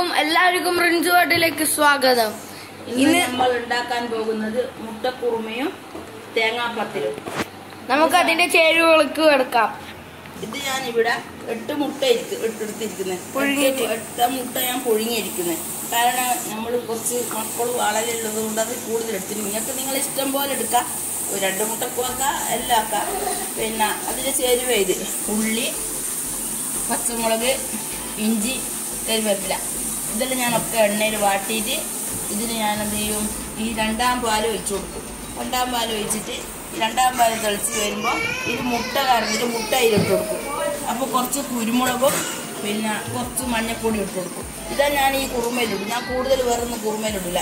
അസ്സലാമലൈക്കും എല്ലാവർക്കും റിഞ്ചു ഹോട്ടലിലേക്ക് സ്വാഗതം ഇന്ന് നമ്മൾ ഉണ്ടാക്കാൻ പോകുന്നത് മുട്ടക്കുറുമയും തേങ്ങാപ്പത്തിലും നമുക്ക് അതിന്റെ ചേരുവകൾക്ക് കിടക്കാം ഇത് ഞാൻ ഇവിടെ എട്ട് മുട്ട ഇരിക്ക് എടുത്തിരിക്കുന്നത് പുഴുങ്ങിയിട്ട്. എട്ട് മുട്ട ഞാൻ പുഴുങ്ങിയിരിക്കുന്നത് കാരണം നമ്മൾ കുറച്ച് മക്കൾ വളരുള്ളത് കൊണ്ട് അത് കൂടുതൽ എടുത്തിട്ട് നിങ്ങൾക്ക് നിങ്ങൾ ഇഷ്ടം പോലെ എടുക്കാം ഒരു രണ്ട് മുട്ടക്കും ആക്കാം എല്ലാം ആക്കാം പിന്നെ അതിൻ്റെ ചേരുവ ഇത് ഉള്ളി പച്ചമുളക് ഇഞ്ചി കരിവേപ്പില ഇതെല്ലാം ഞാനൊക്കെ എണ്ണയിൽ വാട്ടിയിട്ട് ഇതിന് ഞാൻ എന്ത് ചെയ്യും ഈ രണ്ടാം പാൽ ഒഴിച്ചു കൊടുക്കും രണ്ടാം പാൽ ഒഴിച്ചിട്ട് ഈ രണ്ടാം പാൽ തിളച്ച് വരുമ്പോൾ ഇത് മുട്ട കറന്നിട്ട് മുട്ട അതിലിട്ട് കൊടുക്കും അപ്പോൾ കുറച്ച് കുരുമുളകും പിന്നെ കുറച്ച് മഞ്ഞപ്പൊടി ഇട്ട് കൊടുക്കും ഇതാ ഞാൻ ഈ കുറുമയിലിടും ഞാൻ കൂടുതൽ വേറൊന്നും കുറുമയിലിടില്ല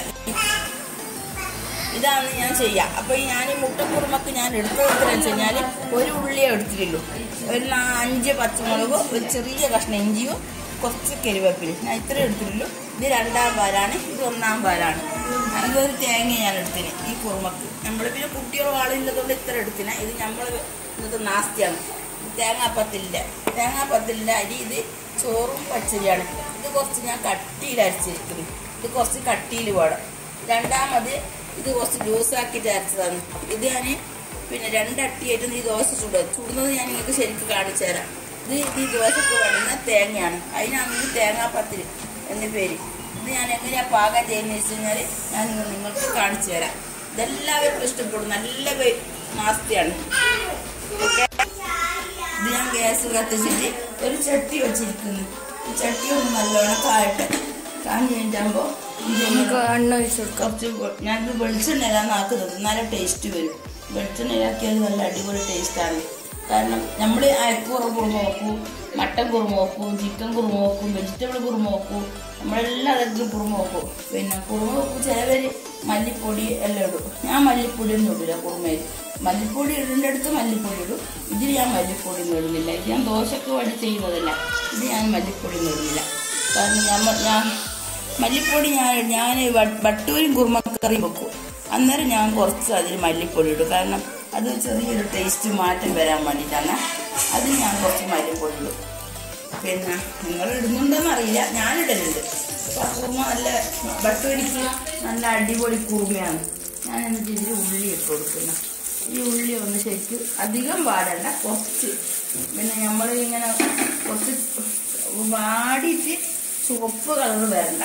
ഇതാണ് ഞാൻ ചെയ്യുക അപ്പോൾ ഈ ഞാൻ ഈ മുട്ടക്കുറുമക്ക് ഞാൻ എടുത്തതെന്ന് വെച്ച് കഴിഞ്ഞാൽ ഒരു ഉള്ളിയെ എടുത്തിട്ടുള്ളൂ ഒരു നാ- അഞ്ച് പച്ചമുളകും ഒരു ചെറിയ കഷ്ണം ഇഞ്ചിയും കുറച്ച് കരിവേപ്പിലും ഞാൻ ഇത്ര എടുത്തിട്ടുള്ളൂ ഇത് രണ്ടാം പാലാണ് ഇത് ഒന്നാം പാലാണ് ഇതൊരു തേങ്ങ ഞാൻ എടുത്തിന് ഈ കുറുമക്ക് നമ്മൾ പിന്നെ കുട്ടികൾ ആളില്ലതുകൊണ്ട് ഇത്ര എടുത്തിന് ഇത് നമ്മൾ ഇന്നത്തെ നാസ്തിയാണ് തേങ്ങാപ്പത്തിലിൻ്റെ തേങ്ങാപ്പത്തിലിൻ്റെ അരി ഇത് ചോറും പച്ചരിയാണ് ഇത് കുറച്ച് ഞാൻ കട്ടിയിൽ അരച്ചിരിക്കുന്നു ഇത് കുറച്ച് കട്ടിയിൽ വേണം രണ്ടാമത് ഇത് കുറച്ച് ലൂസാക്കിയിട്ട് അരച്ചതാണ് ഇത് ഞാൻ പിന്നെ രണ്ടട്ടിയായിട്ട് ഈ ദോശ ചുടുക ചുടുന്നത് ഞാൻ നിങ്ങൾക്ക് ശരിക്കും കാണിച്ചു തരാം ഇത് ഈ ദോശക്ക് വേണ്ടുന്ന തേങ്ങയാണ് അതിനാണ് ഇത് തേങ്ങാപ്പത്തിരി എന്ന പേര് ഇത് ഞാൻ എങ്ങനെയാ പാകം ചെയ്യുന്നത് വെച്ച് കഴിഞ്ഞാൽ ഞാൻ ഇന്ന് നിങ്ങൾക്ക് കാണിച്ചു തരാം ഇതെല്ലാവർക്കും ഇഷ്ടപ്പെടും നല്ല വെ- നാസ്തിയാണ് ഓക്കെ ഇത് ഞാൻ ഗ്യാസ് കത്തിച്ചിട്ട് ഒരു ചട്ടി വെച്ചിരിക്കുന്നു ഈ ചട്ടി ഒന്ന് നല്ലോണം കായട്ടെ കാഞ്ഞ് കഴിഞ്ഞാകുമ്പോൾ നമുക്ക് എണ്ണ ഒഴിച്ചു കൊടുക്കാം കുറച്ച് വെ- ഞാനിത് വെളിച്ചെണ്ണയിലാണ് ആക്കുന്നത് എന്നാലേ ടേസ്റ്റ് വരും വെളിച്ചെണ്ണയിലാക്കിയാൽ നല്ല അടിപൊളി ടേസ്റ്റാണ് കാരണം നമ്മൾ അയക്കൂറ കുറുമ വെക്കും മട്ടൻ കുറുമ വെക്കും ചിക്കൻ കുറുമ വെക്കും വെജിറ്റബിൾ കുറുമ വെക്കും നമ്മളെല്ലാ തരത്തിലും കുറുമ വെക്കും പിന്നെ കുറുമ വെക്കും ചിലവർ മല്ലിപ്പൊടി എല്ലാം ഇടും ഞാൻ മല്ലിപ്പൊടി ഒന്നും ഇടില്ല കുറുമയിൽ മല്ലിപ്പൊടി ഇടേണ്ട അടുത്ത് മല്ലിപ്പൊടി ഇടും ഇതിൽ ഞാൻ മല്ലിപ്പൊടി ഒന്നും ഇടുന്നില്ല ഇത് ഞാൻ ദോശക്ക് വേണ്ടി ചെയ്യുന്നതല്ല ഇത് ഞാൻ മല്ലിപ്പൊടി ഒന്നും ഇടുന്നില്ല കാരണം നമ്മൾ ഞാൻ മല്ലിപ്പൊടി ഞാൻ ഞാൻ ബട്ടൂരും കുറുമക്കറിയും വെക്കും അന്നേരം ഞാൻ കുറച്ച് അതിൽ മല്ലിപ്പൊടി ഇടും കാരണം അത് ചെറിയൊരു ടേസ്റ്റ് മാറ്റം വരാൻ വേണ്ടിയിട്ടാണ് അതിന് ഞാൻ കുറച്ച് മല്ലിപ്പൊടി ഇടും പിന്നെ നിങ്ങൾ ഇടുന്നുണ്ടോന്ന് അറിയില്ല ഞാൻ ഇടലുണ്ട് അപ്പോൾ ആ കുറുമ നല്ല ബട്ടൂരിക്ക് നല്ല അടിപൊളി കുറുമയാണ് ഞാൻ എന്നിട്ട് ഇതിൽ ഉള്ളി ഇട്ട് കൊടുക്കുന്നു ഈ ഉള്ളി ഒന്ന് ശരിക്കും അധികം പാടണ്ട കുറച്ച് പിന്നെ നമ്മൾ ഇങ്ങനെ കുറച്ച് വാടിയിട്ട് ചുവപ്പ് കളർ വരണ്ട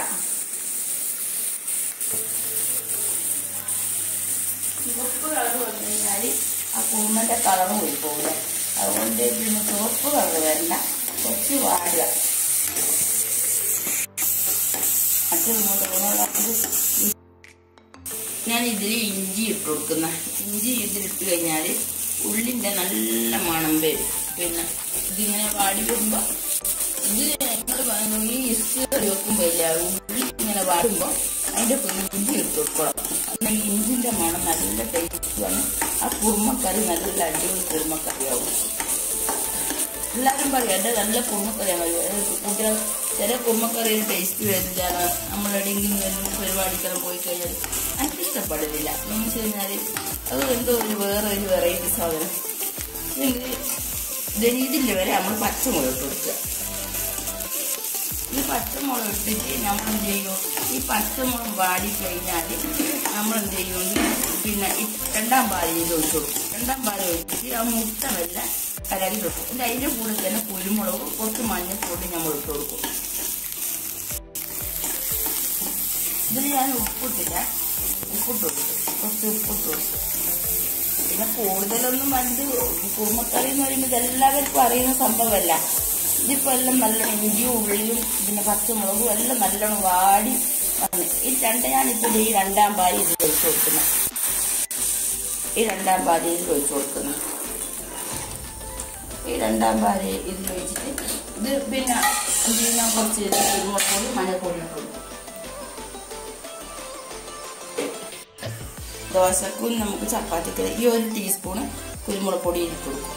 ചുവപ്പ് കളർ വന്നു കഴിഞ്ഞാൽ ആ കുറുമന്റെ കളർ പോയി പോകില്ല അതുകൊണ്ട് പിന്നെ ചുവപ്പ് കളർ വരണ്ട കുറച്ച് വാടുക മറ്റൊന്നും ഞാൻ ഇതിൽ ഇഞ്ചി ഇട്ട് കൊടുക്കുന്ന ഇഞ്ചി ഇതിലിട്ട് കഴിഞ്ഞാൽ ഉള്ളിൻ്റെ നല്ല മണം വരും പിന്നെ ഇതിങ്ങനെ വാടി വരുമ്പോൾ ഇത് ഞങ്ങൾ പറയുന്നു ഈ ഇസ്റ്റ് കറി വെക്കുമ്പോൾ ഇല്ല ഉള്ളി ഇങ്ങനെ വാടുമ്പോൾ അതിൻ്റെ ഒപ്പം ഇഞ്ചി ഇട്ട് കൊടുക്കണം എന്നാൽ ഈ ഇഞ്ചിൻ്റെ മണം നല്ല ടേസ്റ്റ് വന്ന് ആ കുറുമക്കറി നല്ല അടിപൊളി കുറുമക്കറിയാവും എല്ലാവരും പറയും എൻ്റെ നല്ല കുറുമക്കറിയാണ് പറയും കുട്ടികൾ ചില കുറുമക്കറിയിൽ ടേസ്റ്റ് വരുന്നില്ല നമ്മൾ എവിടെയെങ്കിലും വരുന്ന പരിപാടിക്കെല്ലാം പോയി കഴിഞ്ഞാൽ എനിക്ക് ഇഷ്ടപ്പെടില്ല എന്ന് വെച്ച് കഴിഞ്ഞാൽ അത് എന്തോ ഒരു വേറെ ഒരു വെറൈറ്റി സാധനം ഇല്ലെങ്കിൽ ഇതിന് ഇതില്ല വരെ നമ്മൾ പച്ചമുളക് ഇട്ട് കൊടുക്കുക ഈ പച്ചമുളക് ഇട്ടിട്ട് നമ്മൾ എന്ത് ചെയ്യും ഈ പച്ചമുളക് വാടി കഴിഞ്ഞാൽ നമ്മൾ എന്ത് ചെയ്യും പിന്നെ ഈ രണ്ടാം പാലിൽ ഒഴിച്ചു കൊടുക്കും രണ്ടാം പാൽ ഒഴിച്ചിട്ട് ആ മുട്ട വല്ല കലകി കൊടുക്കും എന്നിട്ട് അതിൻ്റെ കൂടെ തന്നെ കുരുമുളകും കുറച്ച് മഞ്ഞൾപ്പൊടി നമ്മൾ ഇട്ട് കൊടുക്കും ഇതിൽ ഞാൻ ഉപ്പിട്ടില്ല ഉപ്പിട്ട് കൊടുത്തു കുറച്ച് ഉപ്പിട്ട് കൊടുത്തു പിന്നെ കൂടുതലൊന്നും പണ്ട് കുറുമക്കറി എന്ന് പറയുമ്പോൾ ഇതെല്ലാവർക്കും അറിയുന്ന സംഭവമല്ല ഇതിപ്പോൾ എല്ലാം നല്ലോണം ഇഞ്ചിയും ഉള്ളിയും പിന്നെ പച്ചമുളകും എല്ലാം നല്ലോണം വാടി വന്ന് ഈ രണ്ട് ഞാനിപ്പോൾ ഈ രണ്ടാം പാതി ഇതിൽ ഒഴിച്ചു കൊടുക്കുന്നത് ഈ രണ്ടാം പാതി ഇതിൽ ഒഴിച്ചു കൊടുക്കുന്നു ഈ രണ്ടാം പാതി ഇതിൽ ഒഴിച്ചിട്ട് ഇത് പിന്നെ എന്ത് ചെയ്യുന്ന കുറച്ച് കുരുമുളപ്പൊടി മഞ്ഞൾപ്പൊടി ഇട്ട് കൊടുക്കും ദോശക്കും നമുക്ക് ചപ്പാത്തിക്ക് ഈ ഒരു ടീസ്പൂണ് കുരുമുളക് പൊടി ഇട്ട് കൊടുക്കും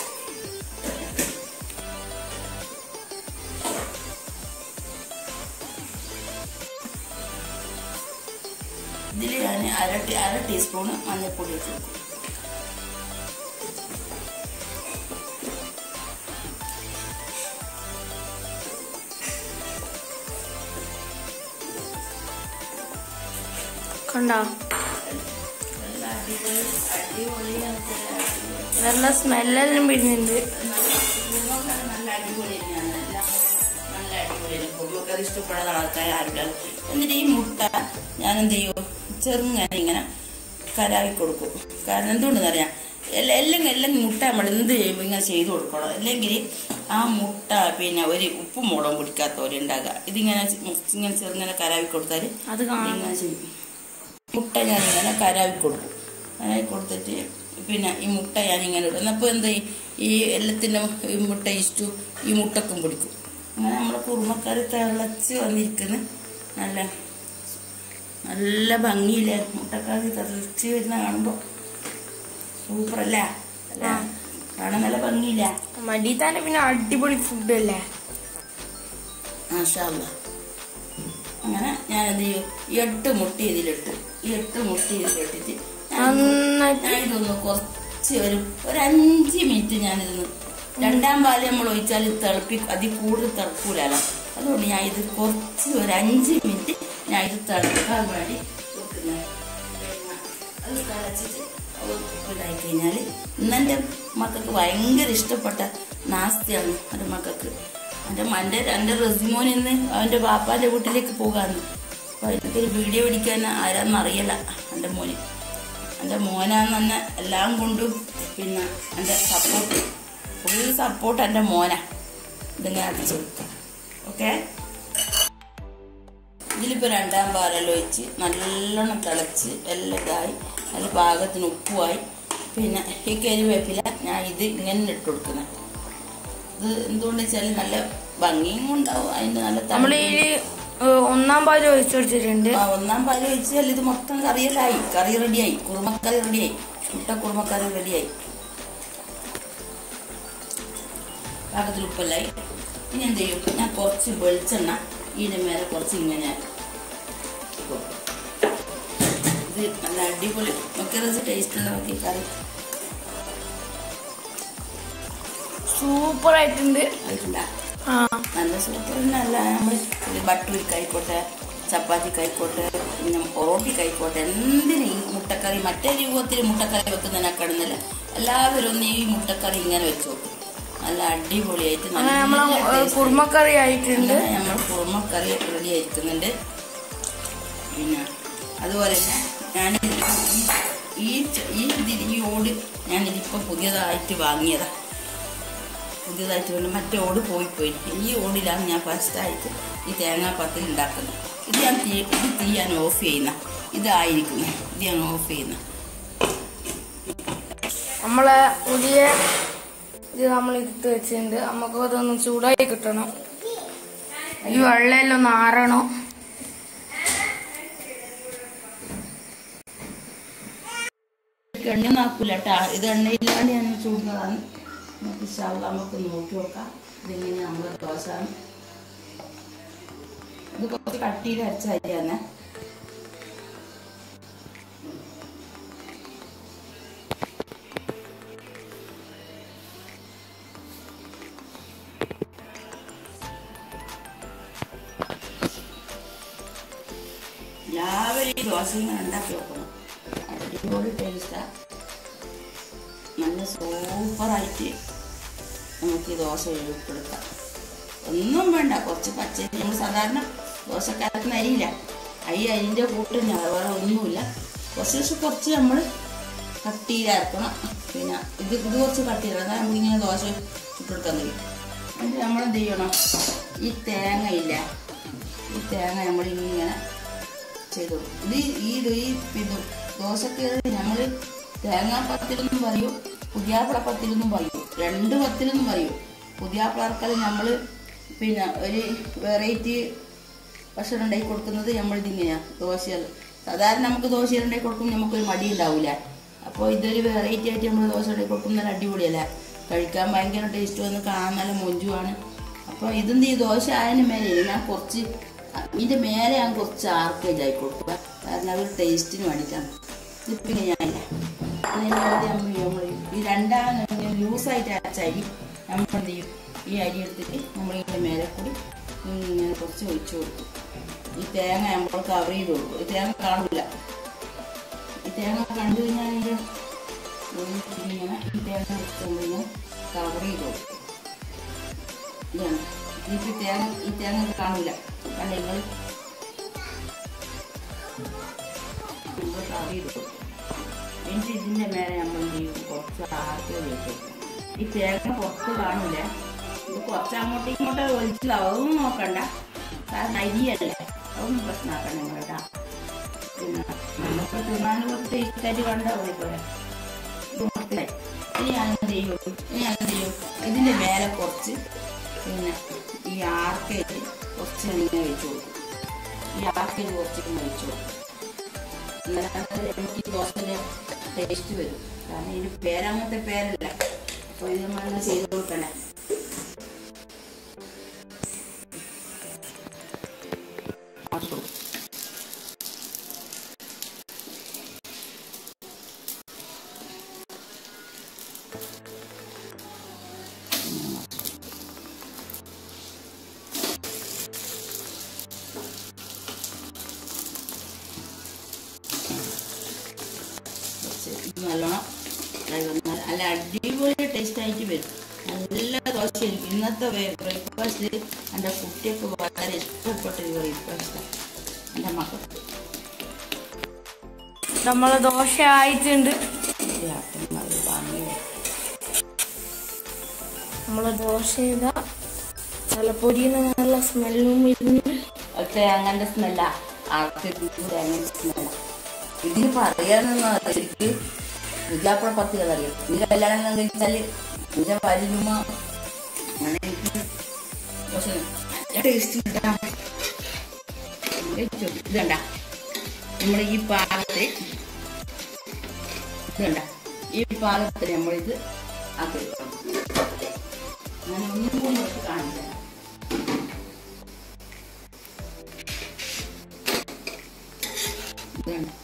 ഇതിൽ ഞാൻ അര ടീ- അര ടീസ്പൂണ് മഞ്ഞൾപ്പൊടി ഇട്ട് കൊടുക്കും കണ്ടോ നല്ല അടിപൊളി അടിപൊളിയാണ് ചില നല്ല സ്മെല്ലെല്ലാം വരുന്നുണ്ട് കുറുമക്കറി നല്ല അടിപൊളി തന്നെയാണ് എല്ലാം നല്ല അടിപൊളിയാണ് കുറുമക്കറി ഇഷ്ടപ്പെടുന്ന ആൾക്കാർ ആരുടെ എന്നിട്ട് ഈ മുട്ട ഞാൻ എന്ത് ചെയ്യും ചെറുങ്ങനെ ഇങ്ങനെ കരാവി കൊടുക്കും കാരണം എന്തുകൊണ്ടെന്നറിയാം എല്ലാം എല്ലാം എല്ലാം മുട്ട നമ്മൾ എന്ത് ചെയ്യുമ്പോൾ ഇങ്ങനെ ചെയ്ത് കൊടുക്കണം അല്ലെങ്കിൽ ആ മുട്ട പിന്നെ ഒരു ഉപ്പും മുളകും പിടിക്കാത്തവരുണ്ടാകുക ഇതിങ്ങനെ ഇങ്ങനെ ചെറുങ്ങനെ കരാവി കൊടുത്താൽ അത് കാണാം ഇങ്ങനെ ചെയ്യും മുട്ട ഞാൻ ഇങ്ങനെ കരാവി കൊടുക്കും കരാവി കൊടുത്തിട്ട് പിന്നെ ഈ മുട്ട ഞാൻ ഇങ്ങനെ ഇടും അപ്പോൾ എന്താ ഈ- ഈ എല്ലാത്തിൻ്റെ ഈ മുട്ട ഇഷ്ടു ഈ മുട്ടക്കും പിടിക്കും അങ്ങനെ നമ്മൾ കുറുമക്കറി തിളച്ച് വന്നിരിക്കുന്ന നല്ല നല്ല ഭംഗിയില്ലേ മുട്ടക്കറി തിളച്ച് വരുന്ന കാണുമ്പോൾ സൂപ്പറല്ല അല്ല കാണാൻ നല്ല ഭംഗിയില്ല മടിത്താനെ പിന്നെ അടിപൊളി ഫുഡ് അല്ലേ മാഷാല്ല അങ്ങനെ ഞാൻ എന്ത് ചെയ്യും ഈ എട്ട് മുട്ട ഇതിലിട്ടു ഈ എട്ട് മുട്ട ഇതിലിട്ടിട്ട് ഞാൻ നന്നായിട്ട് ഞാൻ ഇതൊന്ന് കുറച്ച് ഒരു ഒരു അഞ്ച് മിനിറ്റ് ഞാനിതൊന്ന് രണ്ടാം പാല് നമ്മൾ ഒഴിച്ചാൽ തിളപ്പി അതിൽ കൂടുതൽ തിളക്കൂലല്ലോ അതുകൊണ്ട് ഞാൻ ഇത് കുറച്ച് ഒരു അഞ്ച് മിനിറ്റ് ഞാൻ ഇത് തിളക്കാൻ വേണ്ടി വെക്കുന്നത് പിന്നെ അത് തിളച്ചിട്ട് അത് ഇതായി കഴിഞ്ഞാൽ ഇന്നെൻ്റെ മക്കൾക്ക് ഭയങ്കര ഇഷ്ടപ്പെട്ട നാസ്തിയാണ് എൻ്റെ മക്കൾക്ക് എൻ്റെ എൻ്റെ എൻ്റെ റെസിമോൻ ഇന്ന് അവൻ്റെ പാപ്പാൻ്റെ വീട്ടിലേക്ക് പോകാമെന്ന് അപ്പോൾ എനിക്കൊരു വീഡിയോ പിടിക്കാൻ ആരാന്ന് അറിയില്ല എൻ്റെ മോന് എൻ്റെ മോനാന്ന് തന്നെ എല്ലാം കൊണ്ടും പിന്നെ എൻ്റെ സപ്പോർട്ട് ഫുൾ സപ്പോർട്ട് എൻ്റെ മോനാ ഇതിങ്ങനെ അടിച്ചു ഓക്കെ ഇതിലിപ്പോൾ രണ്ടാം പാലെല്ലാം ഒഴിച്ച് നല്ലോണം തിളച്ച് എല്ലാം ഇതായി നല്ല പാകത്തിന് ഉപ്പുമായി പിന്നെ ഈ കരിവേപ്പില ഞാൻ ഇത് ഇങ്ങനെ ഇട്ട് കൊടുക്കുന്നത് ഇത് എന്തുകൊണ്ട് വെച്ചാൽ നല്ല ഭംഗിയും ഉണ്ടാവും അതിന് നല്ല നമ്മൾ തണുപ്പും ഈ ഒന്നാം പാല് ഒഴിച്ചു കൊടുത്തിട്ടുണ്ട് ആ, ഒന്നാം പാല് വെച്ചാൽ ഇത് മൊത്തം കറിയെല്ലായി കറി റെഡിയായി കുറുമക്കറി റെഡിയായി മുട്ട കുറുമക്കറി റെഡിയായി പാകത്തിൽ ഉപ്പല്ലായി ഇനി എന്ത് ചെയ്യും ഞാൻ കുറച്ച് വെളിച്ചെണ്ണ ഇതിൻ്റെ മേലെ കുറച്ച് ഇങ്ങനെ ഇടും. ഇത് നല്ല അടിപൊളി ഒക്കെ ടേസ്റ്റ് ഉണ്ടാക്കി കറി സൂപ്പർ ആയിട്ടുണ്ട് ആയിട്ടുണ്ടാ ആ നല്ല സൂപ്പർ നല്ല നമ്മൾ ബട്ടൂരിക്കായിക്കോട്ടെ ചപ്പാത്തിക്കായിക്കോട്ടെ പിന്നെ ഒറോട്ടിക്കായിക്കോട്ടെ എന്തിനും ഈ മുട്ടക്കറി മറ്റേ രൂപത്തിൽ മുട്ടക്കറി വെക്കുന്നതിനേക്കാളുന്നില്ല എല്ലാവരും ഒന്ന് ഈ മുട്ടക്കറി ഇങ്ങനെ വെച്ച് നോക്കും നല്ല അടിപൊളിയായിട്ട് അങ്ങനെ നമ്മളെ നല്ല ഏ, taste. കുറുമക്കറി ആയിട്ടുണ്ട് അങ്ങനെ നമ്മൾ കുറുമക്കറി റെഡി ആയിരിക്കുന്നുണ്ട് പിന്നെ അതുപോലെ തന്നെ ഞാൻ ഈ ച- ഈ ഇതിൽ ഈ ഓട് ഞാൻ ഇതിപ്പോൾ പുതിയതായിട്ട് വാങ്ങിയതാ പുതിയതായിട്ട് വേണ്ട മറ്റേ ഓട് പോയി പോയി ഈ ഓടിലാണ് ഞാൻ ഫസ്റ്റായിട്ട് ഈ തേങ്ങാപ്പത്തിൽ ഉണ്ടാക്കുന്നത് ഇത് ഞാൻ തീ ഇത് തീ ഞാൻ ഓഫ് ചെയ്യുന്ന ഇതായിരിക്കുന്നു ഇത് ഞാൻ ഓഫ് ചെയ്യുന്ന നമ്മളെ പുതിയ ഇത് നമ്മൾ ഇട്ട് വെച്ചിട്ടുണ്ട് നമുക്ക് അതൊന്ന് ചൂടായി കിട്ടണം ഈ വെള്ളമെല്ലാം ഒന്ന് ആറണം എണ്ണ നാക്കൂല കേട്ടാ ഇത് എണ്ണയില്ലാണ്ട് ഞാൻ ചൂടുന്നതാണ് നമുക്ക് ഇഷ്ടമുള്ള നമുക്ക് നോക്കി നോക്കാം ഇതെങ്ങനെ നമ്മുടെ ദോശ ഇത് കുറച്ച് കട്ടിയിൽ അരച്ച അരിയാണ് രാവിലെ ഈ ദോശ ഇങ്ങനെ ഉണ്ടാക്കി വെക്കണം അടിപൊളി ടേസ്റ്റാ നല്ല സൂപ്പറായിട്ട് നമുക്ക് ഈ ദോശ ഉൾപ്പെടുത്താം ഒന്നും വേണ്ട കുറച്ച് പച്ചരി നമ്മൾ സാധാരണ ദോശക്കാരത്തിന് അരിയില്ല ഈ അരിൻ്റെ കൂട്ട് ഞാൻ വേറെ ഒന്നുമില്ല കുറച്ച് ദിവസം കുറച്ച് നമ്മൾ കട്ടിയിലാക്കണം പിന്നെ ഇത് ഇത് കുറച്ച് കട്ടിയിലാണ് അതാ നമുക്കിങ്ങനെ ദോശ ചുട്ടെടുക്കാൻ കഴിയും എന്നിട്ട് നമ്മൾ എന്ത് ചെയ്യണം ഈ തേങ്ങ ഇല്ല ഈ തേങ്ങ നമ്മൾ ഇങ്ങനെ ചെയ്തു കൊടുക്കും. ഇത് ഈ ഇത് ഈ ഇത് ദോശക്ക് നമ്മൾ തേങ്ങാപ്പത്തിലെന്നും പറയും പുതിയാപ്പിള പത്തിലെന്നും പറയും രണ്ട് പത്തിലെന്നും പറയും പുതിയാപ്പിളർക്കൽ നമ്മൾ പിന്നെ ഒരു വെറൈറ്റി ഭക്ഷണം ഉണ്ടാക്കി കൊടുക്കുന്നത് നമ്മൾ ഇതിങ്ങനെയാണ് ദോശകൾ സാധാരണ നമുക്ക് ദോശ ഉണ്ടാക്കി കൊടുക്കുമ്പോൾ നമുക്കൊരു മടി ഉണ്ടാവില്ല അപ്പോൾ ഇതൊരു വെറൈറ്റി ആയിട്ട് നമ്മൾ ദോശ ഉണ്ടാക്കി കൊടുക്കുമ്പോൾ നല്ല അടിപൊളിയല്ല കഴിക്കാൻ ഭയങ്കര ടേസ്റ്റ് വന്ന് കാണാൻ നല്ല മൊഞ്ചുമാണ് അപ്പോൾ ഇതെന്ത് ഈ ദോശ ആയതിന് മേലെ ഞാൻ കുറച്ച് ഇതിൻ്റെ മേലെ ഞാൻ കുറച്ച് ആർക്കേജ് ആയി കൊടുക്കുക കാരണം അത് ടേസ്റ്റിന് വേണ്ടിയിട്ടാണ് ഇതിപ്പോൾ ഞാനില്ല അതിന് വേണ്ടി നമ്മൾ നമ്മൾ ഈ രണ്ടാം ലൂസായിട്ട് അരച്ച അരി നമ്മൾ എന്ത് ചെയ്യും ഈ അരി എടുത്തിട്ട് നമ്മൾ ഇതിൻ്റെ മേലെ കൂടി ഇങ്ങനെ കുറച്ച് ഒഴിച്ചു കൊടുക്കും ഈ തേങ്ങ നമ്മൾ കവർ ചെയ്ത് കൊടുക്കും ഈ തേങ്ങ കാണില്ല തേങ്ങ കണ്ടു കഴിഞ്ഞാൽ അതിൻ്റെ ഇങ്ങനെ ഈ തേങ്ങ വെച്ചുകൊണ്ട് ഇങ്ങനെ കവർ ചെയ്ത് കൊടുക്കും ഇതാണ് ഇതിപ്പോൾ തേങ്ങ ഈ തേങ്ങ കാണില്ല കണ്ട നിങ്ങൾ നമ്മൾ കവർ ചെയ്ത് കൊടുക്കും എന്നിട്ട് ഇതിൻ്റെ മേലെ നമ്മൾ എന്ത് ചെയ്യും കുറച്ച് ആർത്തി വെച്ച് കൊടുക്കും ഈ തേങ്ങ പുറത്ത് കാണില്ല ഇത് കുറച്ച് അങ്ങോട്ടും ഇങ്ങോട്ടും ഒഴിച്ചില്ല അതൊന്നും നോക്കണ്ട കാരണം അരിയല്ലേ അതൊന്നും പ്രശ്നമാക്കണ്ട നിങ്ങൾ കേട്ടോ പിന്നെ നമുക്ക് തിന്നാൻ കുറച്ച് ടേസ്റ്റായിട്ട് കണ്ടാൽ മതി പോലെ മനസ്സിലായി ഇനി ഞാൻ എന്ത് ചെയ്യും ഇനി ഞാൻ എന്ത് ചെയ്യും ഇതിൻ്റെ മേലെ കുറച്ച് പിന്നെ ഈ ആർക്കേജ് കുറച്ച് ഇങ്ങനെ വെച്ച് കൊടുക്കും ഈ ആർക്കേജ് കുറച്ച് ഇങ്ങനെ വെച്ച് കൊടുക്കും എന്നാലേ എനിക്ക് ഈ ദോശൻ്റെ ടേസ്റ്റ് വരും കാരണം ഇതിന് പേരങ്ങനത്തെ പേരല്ല അപ്പോൾ ഇത് നമ്മൾ ചെയ്ത് കൊടുക്കണേ മഷ്റൂം കുറച്ച് ഇത് നല്ലോണം ഇതായി വന്നാൽ നല്ല അടിപൊളി ടേസ്റ്റ് ആയിട്ട് വരും നല്ല ദോശയായിരിക്കും ഇന്നത്തെ ബ്രേക്ക്ഫാസ്റ്റ് എൻ്റെ കുട്ടിയൊക്കെ വളരെ ഇഷ്ടപ്പെട്ട ഒരു ബ്രേക്ക്ഫാസ്റ്റാണ് എൻ്റെ മക്കൾക്ക് നമ്മളെ ദോശ ആയിട്ടുണ്ട് ഒരു ആട്ടന്മാർ വാങ്ങി നമ്മളെ ദോശ ഇതാ നല്ല പൊരിയുന്ന നല്ല സ്മെല്ലും വരുന്നുണ്ട് ഒക്കെ അങ്ങനത്തെ സ്മെല്ല ആൾക്ക് തേങ്ങ സ്മെല്ല ഇതിന് പറയാനെന്ന് ശരിക്ക് പൂജാപ്പുഴ പത്ത് കഥ അറിയാം ഇത് കല്യാണം കഴിച്ചാൽ പൂജ പരിചുമ അങ്ങനെ എനിക്ക് പക്ഷെ നല്ല ടേസ്റ്റ് കിട്ടാം ഇതണ്ട നമ്മൾ ഈ പാകത്ത് ഇതണ്ട ഈ പാകത്തിൽ നമ്മളിത് ആക്കി വെക്കണം അങ്ങനെ ഒന്നും കൂടി നമുക്ക് കാണിച്ചു തരാം ഇതാണ്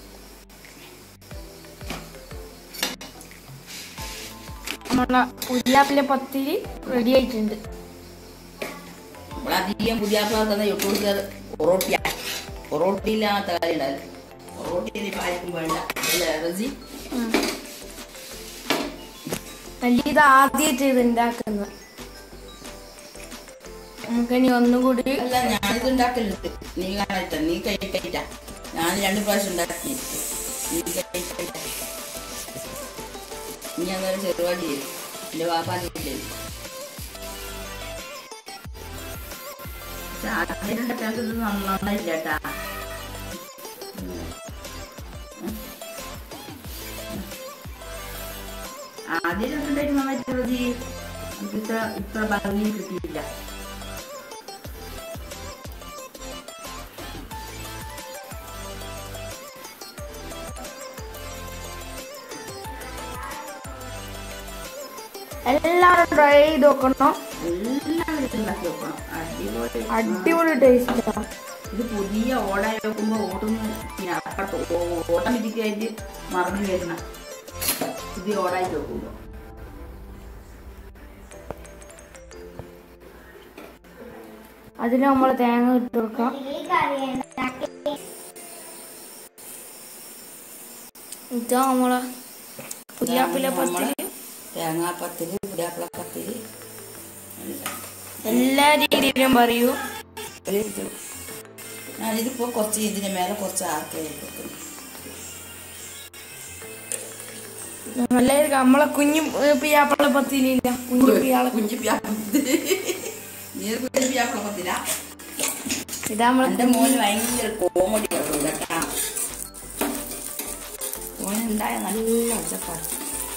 നമ്മളെ പുല്ലാപ്പിലെ പത്തിരി റെഡി ആയിട്ടുണ്ട് നമ്മളധികം പുതിയ ആൾക്കാർക്ക് യൂട്യൂബ് പൊറോട്ടിയ പൊറോട്ടിയില്ലാത്ത കാര്യം ഉണ്ടാവില്ല പൊറോട്ടിയിൽ ഇപ്പം ആർക്കും വേണ്ട അല്ലേ റസി നല്ല ഇത് ആദ്യമായിട്ട് ഇത് ഉണ്ടാക്കുന്നത് നമുക്കിനി ഒന്നുകൂടി അല്ല ഞാനിത് ഉണ്ടാക്കലുണ്ട് നീ കാണാറ്റ നീ കഴിക്കയിട്ട ഞാൻ രണ്ട് പ്രാവശ്യം ഉണ്ടാക്കി നീ കഴിക്കയിട്ട നീ അന്നേരം ചെറുപാടി ചെയ്യും എൻ്റെ വാപ്പാൻ്റെ ചെയ്യും പക്ഷെ ആദ്യം ഉണ്ടാക്കാൻ ഇത് നന്നായില്ല കേട്ടാ ആദ്യം ഉണ്ടായിട്ട് നന്നായിട്ട് റസി നമുക്ക് ഇത്ര ഇത്ര ഭംഗി കിട്ടിയില്ല എല്ലാവരും ട്രൈ ചെയ്ത് നോക്കണം എല്ലാവരും ഉണ്ടാക്കി വെക്കണം അടിപൊളി അടിപൊളി ടേസ്റ്റാ ഇത് പുതിയ ഓടായി വെക്കുമ്പോൾ ഓടുന്നു പിന്നെ അപ്പുറത്ത് ഓട്ടോമാറ്റിക്കായിട്ട് മറിഞ്ഞു വരുന്ന പുതിയ ഓടായി വെക്കുമ്പോൾ അതിന് നമ്മൾ തേങ്ങ ഇട്ട് കൊടുക്കാം ഇതാ നമ്മളെ പുല്ലാപ്പിലെ പത്തിരി തേങ്ങാപ്പത്തിരി പുതിയാപ്പിളപ്പത്തിരി എല്ലാ രീതിയിലും പറയൂ ഞാനിതിപ്പോൾ കുറച്ച് ഇതിന് മേലെ കുറച്ച് ആർക്കായി വെക്കുന്നു നല്ലായിരിക്കും നമ്മളെ കുഞ്ഞു പിയാപ്പള പത്തിരിയില്ല കുഞ്ഞു പിയാള കുഞ്ചി പിയാപ്പത്തിരി നീ കുഞ്ചി പിയാപ്പിളപ്പത്തില ഇതാ നമ്മളെ എൻ്റെ മോന് ഭയങ്കര കോമഡി ആവും കേട്ടാ മോനുണ്ടായ നല്ല ഒച്ചപ്പാട്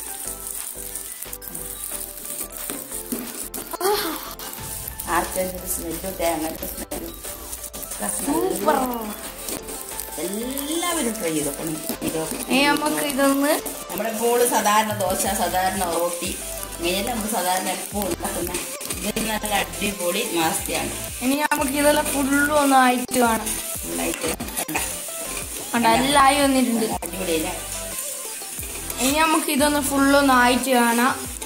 ആർക്കെങ്കിലും സ്മെല്ലും തേങ്ങയുടെ സ്മെല്ലും സൂപ്പർ എല്ലാവരും ട്രൈ ചെയ്തോക്കണം ഇനി നമുക്ക് ഇതൊന്ന് നമ്മുടെ മോള് സാധാരണ ദോശ സാധാരണ റോട്ടി ഇങ്ങനെയല്ല നമ്മൾ സാധാരണ എപ്പോൾ ഉണ്ടാക്കുന്ന ഇത് നല്ല അടിപൊളി മാസ്തിയാണ് ഇനി നമുക്ക് ഇതെല്ലാം ഫുള്ളും ഒന്ന് ആയിട്ട് കാണാം ഫുള്ളായിട്ട് കണ്ട കണ്ട എല്ലാം ആയി വന്നിട്ടുണ്ട് അടിപൊളിയല്ലേ ഇനി നമുക്ക് ഇതൊന്ന് ഫുള്ളൊന്ന് ആയിട്ട് കാണാം